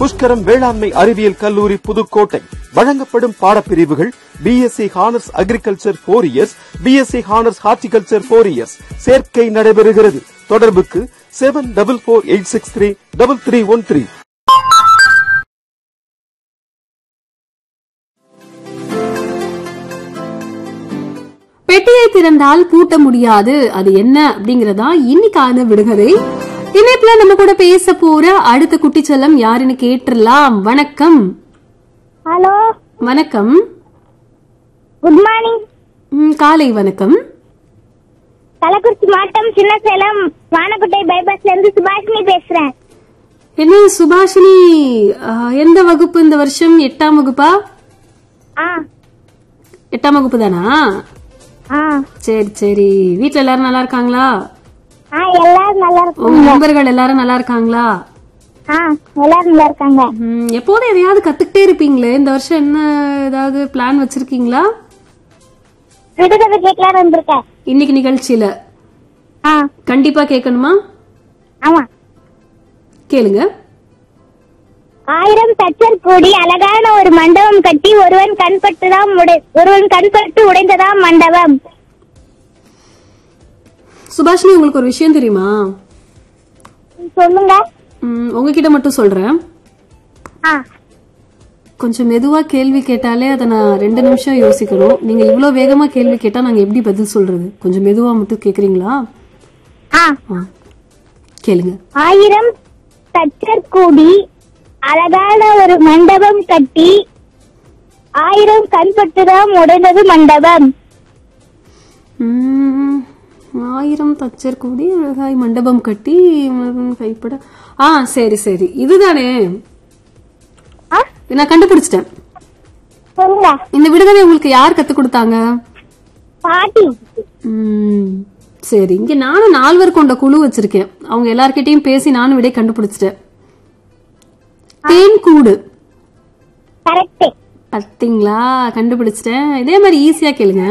புஷ்கரம் வேளாண்மை அறிவியல் கல்லூரி புதுக்கோட்டை வழங்கப்படும் பாடப்பிரிவுகள் BSc honours agriculture four years BSc honours horticulture four years சேர்க்கை நடைபெறுகிறது தொடர்புக்கு seven double four eight six three double three one three பெட்டியை திறந்தால் பூட்ட முடியாது அது என்ன அப்படிங்கறதா இன்னைக்கான விடுகதை இணைப்புல நம்ம கூட பேச போற அடுத்த குட்டி செல்லம் யாருன்னு கேட்டுறலாம் வணக்கம் ஹலோ வணக்கம் குட் மார்னிங் ம், காலை வணக்கம் கள்ளக்குறிச்சி மாவட்டம் சின்ன சேலம் வானக்குட்டை பைபாஸ்ல இருந்து சுபாஷினி பேசுறேன் என்ன சுபாஷினி ஆ, எந்த வகுப்பு இந்த வருஷம் எட்டாம் வகுப்பா ஆ எட்டாம் வகுப்பு தானா ஆ சரி சரி வீட்ல எல்லாரும் நல்லா இருக்காங்களா ஆ எல்லாரும் நல்லா உங்க இருக்காங்க நண்பர்கள் எல்லாரும் நல்லா இருக்காங்களா ஆ எல்லாரும் நல்லா இருக்காங்க ம், எப்போதும் எதையாவது கத்துக்கிட்டே இருப்பீங்களே இந்த வருஷம் என்ன ஏதாவது பிளான் வச்சிருக்கீங்களா விடுதலை கேட்கலாம் வந்திருக்கேன் இன்னைக்கு நிகழ்ச்சியில ஆ கண்டிப்பா கேட்கணுமா ஆமா கேளுங்க ஆயிரம் தச்சர் கூடி அழகான ஒரு மண்டபம் கட்டி ஒருவன் கண்பட்டுதான் உடை ஒருவன் கண்பட்டு உடைந்ததாம் மண்டபம் சுபாஷினி உங்களுக்கு ஒரு விஷயம் தெரியுமா சொல்லுங்க ம், உங்ககிட்ட மட்டும் சொல்றேன் ஆ கொஞ்சம் மெதுவா கேள்வி கேட்டாலே அதை நான் ரெண்டு நிமிஷம் யோசிக்கணும் நீங்க இவ்வளவு வேகமா கேள்வி கேட்டா நாங்க எப்படி பதில் சொல்றது கொஞ்சம் மெதுவா மட்டும் கேக்குறீங்களா ஆ ஆ. கேளுங்க ஆயிரம் தச்சர் கூடி அழகான ஒரு மண்டபம் கட்டி ஆயிரம் கண்பட்டுதான் உடைந்தது மண்டபம் ம், ஆயிரம் தச்சர் கூடி அழகாய் மண்டபம் கட்டி மரம் கைப்பட ஆ சரி சரி இதுதானே ஆ நான் கண்டுபிடிச்சிட்டேன் சொல்லுங்க இந்த விடுதலை உங்களுக்கு யார் கத்து கொடுத்தாங்க பாட்டி ம், சரி இங்க நானும் நால்வர் கொண்ட குழு வச்சிருக்கேன் அவங்க எல்லார்கிட்டயும் பேசி நானும் விடை கண்டுபிடிச்சிட்டேன் தேன் கூடு கரெக்ட் பாத்தீங்களா கண்டுபிடிச்சிட்டேன் இதே மாதிரி ஈஸியா கேளுங்க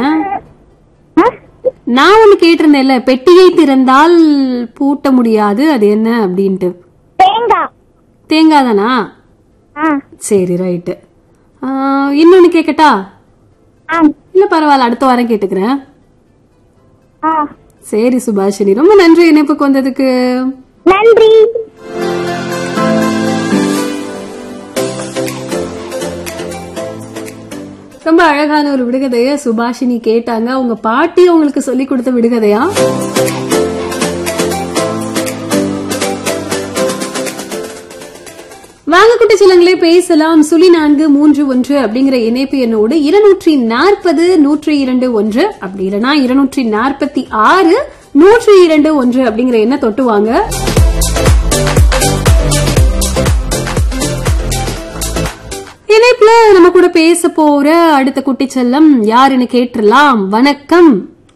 நான் ஒண்ணு கேட்டிருந்தேன்ல பெட்டியை திறந்தால் பூட்ட முடியாது அது என்ன அப்படின்ட்டு தேங்காய் தேங்காய் தானா ஆ சரி ரைட்டு இன்னொன்னு கேட்கட்டா ஆ இல்ல பரவாயில்ல அடுத்த வாரம் கேட்டுக்கிறேன் ஆ சரி சுபாஷினி ரொம்ப நன்றி இணைப்புக்கு வந்ததுக்கு நன்றி ரொம்ப அழகான ஒரு விடுகதைய சுபாஷினி கேட்டாங்க அவங்க பாட்டி அவங்களுக்கு சொல்லி கொடுத்த விடுகதையா வாங்க குட்டி சிலங்களே பேசலாம் சுழி நான்கு மூன்று ஒன்று அப்படிங்கிற இணைப்பு எண்ணோடு இருநூற்றி நாற்பது நூற்றி இரண்டு ஒன்று அப்படி இல்லைன்னா இருநூற்றி நாற்பத்தி ஆறு நூற்றி இரண்டு ஒன்று அப்படிங்கிற எண்ணை தொட்டுவாங்க இணைப்புல நம்ம கூட பேச போற அடுத்த குட்டி செல்லம் யாருன்னு கேட்டுறலாம் வணக்கம்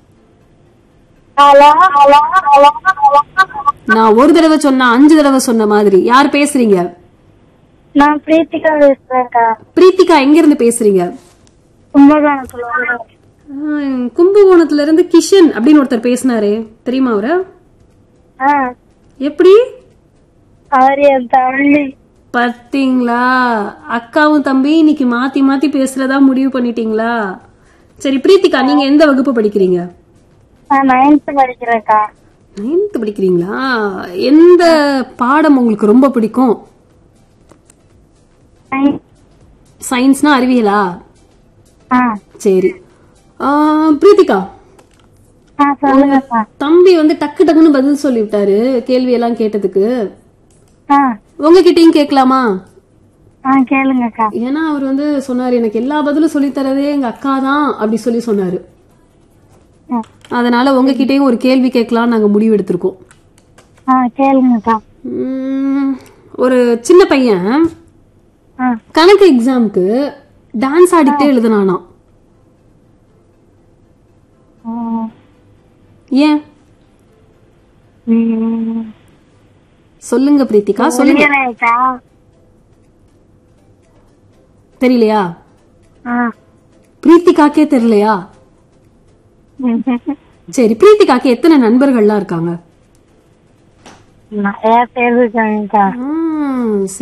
ஹலோ ஹலோ ஹலோ நான் ஒரு தடவை சொன்னா அஞ்சு தடவை சொன்ன மாதிரி யார் பேசுறீங்க நான் பிரீத்திகா பேசுறேன்க்கா பிரீத்திகா எங்க இருந்து பேசுறீங்க கும்பகோணத்துல ஆ, கும்பகோணத்துல இருந்து கிஷன் அப்படின்னு ஒருத்தர் பேசினாரே தெரியுமா அவர ஆ எப்படி அவர் என் தம்பி பாத்தீங்களா அக்காவும் தம்பி இன்னைக்கு மாத்தி மாத்தி பேசுறதா முடிவு பண்ணிட்டீங்களா சரி பிரீத்திகா நீங்க எந்த வகுப்பு படிக்கிறீங்க நான் நைன்த் படிக்கிறேன்க்கா நைன்த் படிக்கிறீங்களா எந்த பாடம் உங்களுக்கு ரொம்ப பிடிக்கும் நைன்த் சயின்ஸ்னா அறிவியலா ஆ சரி ஆ, பிரீத்திகா ஆ சொல்லுங்கக்கா தம்பி வந்து டக்கு டக்குன்னு பதில் சொல்லிவிட்டாரு கேள்வி எல்லாம் கேட்டதுக்கு ஆ உங்ககிட்டயும் கேட்கலாமா ஆ கேளுங்கக்கா ஏன்னா அவர் வந்து சொன்னாரு எனக்கு எல்லா பதிலும் சொல்லி தரதே எங்க அக்கா தான் அப்படி சொல்லி சொன்னாரு ஆ. அதனால உங்ககிட்டயும் ஒரு கேள்வி கேட்கலாம் நாங்க முடிவு எடுத்திருக்கோம் ஆ கேளுங்கக்கா உம், ஒரு சின்ன பையன் ஆ கணக்கு எக்ஸாம்க்கு டான்ஸ் ஆடிக்கிட்டே எழுதுனானாம் ம். ஏன் ம். சொல்லுங்க பிரீத்திகா சொல்லுங்க புரியலைக்கா தெரியலையா ஆ பிரீத்திகாக்கே தெரியலையா சரி பிரீத்திகாக்கு எத்தனை நண்பர்கள்லாம் இருக்காங்க நிறைய பேர் இருக்காங்கக்கா ஆ,